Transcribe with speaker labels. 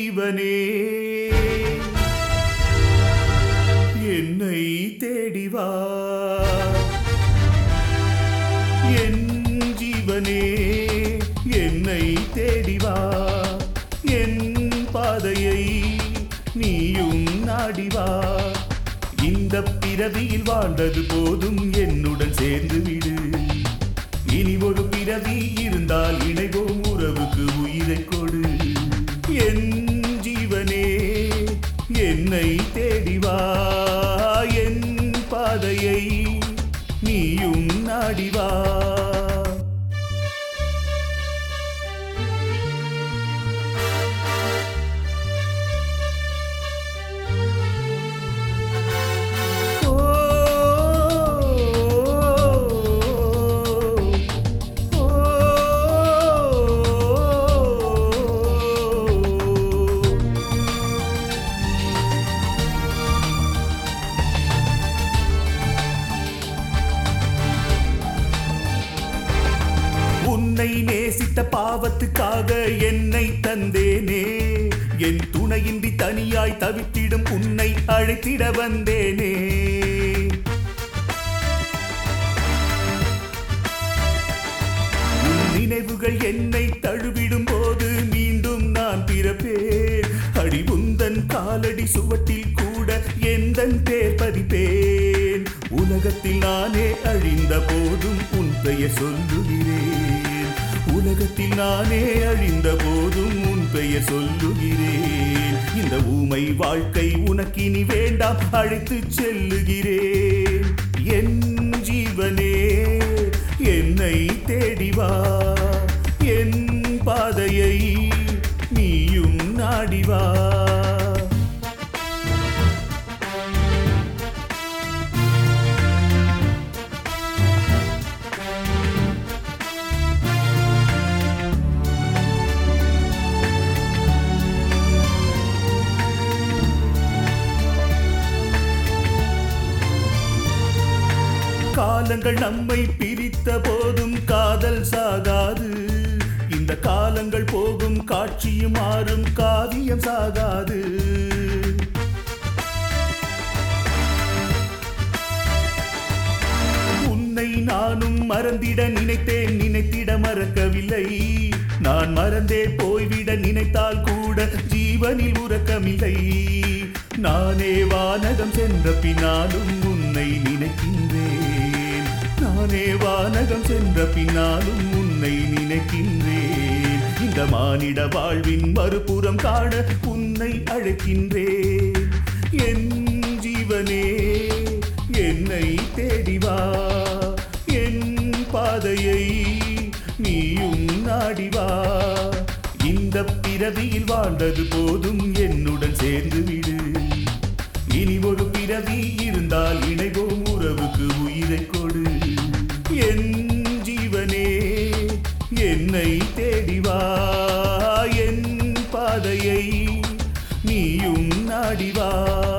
Speaker 1: ஜீவனே என்னை தேடிவா என் ஜீவனே என்னை தேடிவா என் பாதையை நீயும் நாடிவா இந்த பிறவியில் வாழ்ந்தது போதும் என்னுடன் சேர்ந்து விடு இனி ஒரு பிறவி இருந்தால் இணைவோம் உறவுக்கு உயிரை கொடு என் ஜீவனே என்னை தேடிவா என் பாதையை நீயும் நாடிவா ஓ ஓ உன்னை நேசித்த பாவத்துக்காக என்னை தந்தேனே என் துணையின்றி தனியாய் தவித்திடும் உன்னை அழைத்திட வந்தேனே உன் நினைவுகள் என்னை தழுவிடும் போது மீண்டும் நான் பிறப்பேன் அடி உந்தன் காலடி சுவட்டில் கூட எந்தன் பேர் பதிப்பேன் உலகத்தில் நானே அழிந்த போதும் உன் பெயர் சொல்லுகிறேன் உலகத்தில் நானே அழிந்த போதும் உன் பெயர் சொல்லுகிறேன் இந்த ஊமை வாழ்க்கை உனக்கினி வேண்டாம் அழைத்து செல்லுகிறேன் என் ஜீவனே என்னை தேடிவா என் பாதையை நீயும் நாடிவா காலங்கள் நம்மை பிரித்த போதும் காதல் சாகாது இந்த காலங்கள் போகும் காட்சியும் மாறும் காவியம் சாகாது உன்னை நானும் மறந்திட நினைத்தேன் நினைத்திட மறக்கவில்லை நான் மறந்தே போய்விட நினைத்தால் கூட ஜீவனில் உறக்கமில்லை நானே வானகம் சென்ற பின்னாலும் உன்னை நினைக்கின்றேன் நானே வானகம் சென்ற பின்னாலும் உன்னை நினைக்கின்றேன் இந்த மானிட வாழ்வின் மறுபுறம் காண உன்னை அழைக்கின்றேன் என் ஜீவனே என்னை தேடிவா என் பாதையை நீயும் நாடிவா இந்த பிறவியில் வாழ்ந்தது போதும் என்னுடன் சேர்ந்து விடு இனி ஒரு பிறவி இருந்தால் இணைவோம் உறவுக்கு உயிரை கொடு என் ஜீவனே என்னை தேடிவா என் பாதையை நீயும் நாடிவா